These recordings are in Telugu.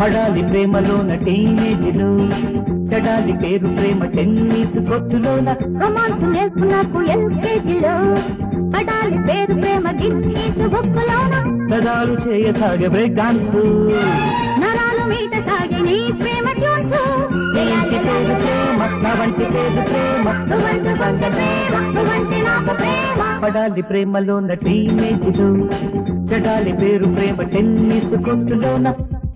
పడాలి ప్రేమలోన టీనేజ్లో చెడాలి పేరు ప్రేమ టెన్నిస్ కొట్టులోన రొమాన్స్ నేర్చుకున్నాకు ఎల్కేజీలో పడాలి పేరు ప్రేమ గిన్నీసు బుక్కులోన పెదాలు చేయసాగే బ్రేక్ డాన్స్ నరాలు మీట సాగే నీ ప్రేమ ట్యూన్స్ ఇంటి పేరు ప్రేమ నా వంటి పేరు ప్రేమ నువ్వంటే కొంచెం ప్రేమ నువ్వంటే నాకు ప్రేమ పడాలి ప్రేమలోన టీనేజ్లో చెడాలి పేరు ప్రేమ టెన్నిస్ కొట్టులోన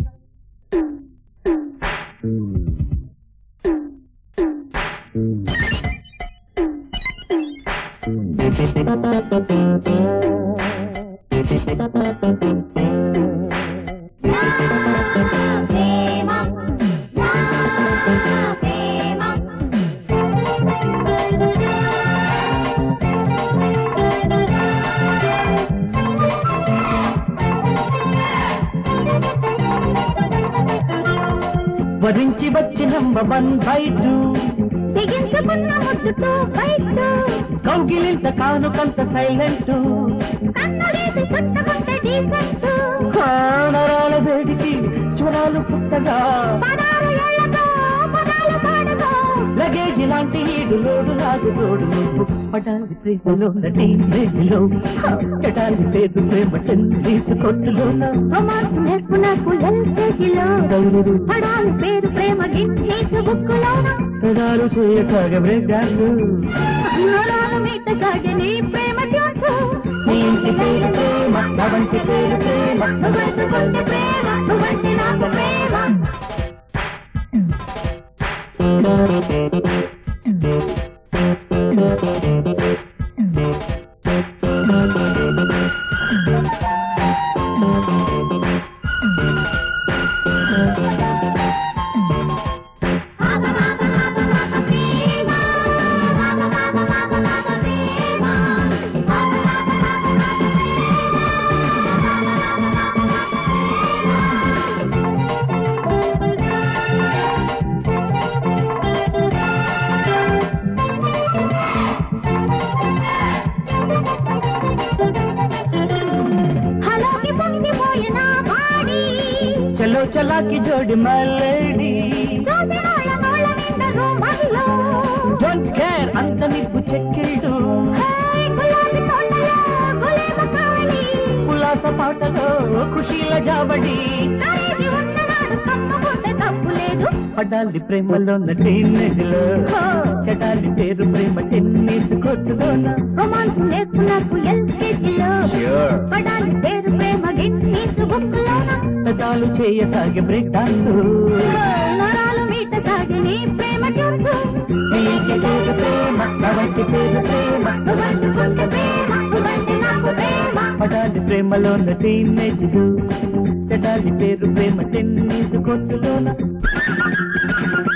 నా ప్రేమ నా ప్రేమ వరించి వచ్చిన వన్ బై టూ బిగించుకున్న ముద్దుతో బయట కౌగిలింత కానుకంత సైలెంట్ కన్నడేసి చుట్టముంటే డీసెంట్ నరాల వేడికి జ్వరాలు పుట్టగా పదాలు ఏళ్లతో పదాలు పాడగా లగేజ్ లాంటి ఈడు లోడు లాగు తోడు నువ్వు పడాలి ప్రేమలో టీనేజ్లో చెడాలి లేదు ప్రేమ టెన్నిస్ కొట్టులోన రొమాన్స్ నేర్చుకున్నాకు ఎల్కేజీలో పడాలి పేరు ప్రేమ గిన్నీసు బుక్కులోన పెదాలు చేయసాగ బ్రేక్ డాన్స్ నరాలు మీట సాగే నీ ప్రేమ ట్యూన్స్ నీ ఇంటి పేరు ప్రేమ నా వంటి పేరు ప్రేమ నువ్వంటే కొంచెం ప్రేమ నువ్వంటే నాకు ప్రేమ హలోకి పొంగిపోయిన బాడీ చలో చలాకి జోడి మల్లెడి చూసి వాళ్ళ నోళ్ళ నిండా రోమాల్లో డోంట్ కేర్ అంత నిప్పు చెక్కిళ్ళు హాయ్ గులాబీ తోటలో గులేబ కావలి ఉల్లాస పాటలో ఖుషీల జాబడి కరేది ఉన్ననాడు కమ్మకుంటే తప్పు లేదు పడాలి ప్రేమలో టీనేజ్లో చెడాలి పేరు ప్రేమ టెన్నిస్ కొట్టులోన రొమాన్స్ నేర్చుకున్నాకు ఎల్కేజీలో పడాలి పేరు ప్రేమ గిన్నీసు బుక్కులోన పెదాలు చేయసాగే బ్రేక్ డాన్స్ నరాలు మీట సాగి నీ ప్రేమ ట్యూన్స్ నీటి పేరు ప్రేమ నా వంటి పేరు ప్రేమ నువ్వంటే కొంచెం ప్రేమ నువ్వంటే నాకు ప్రేమ పడాలి ప్రేమలో టీనేజ్లో చెడాలి పేరు ప్రేమ టెన్నిస్ కొట్టులోన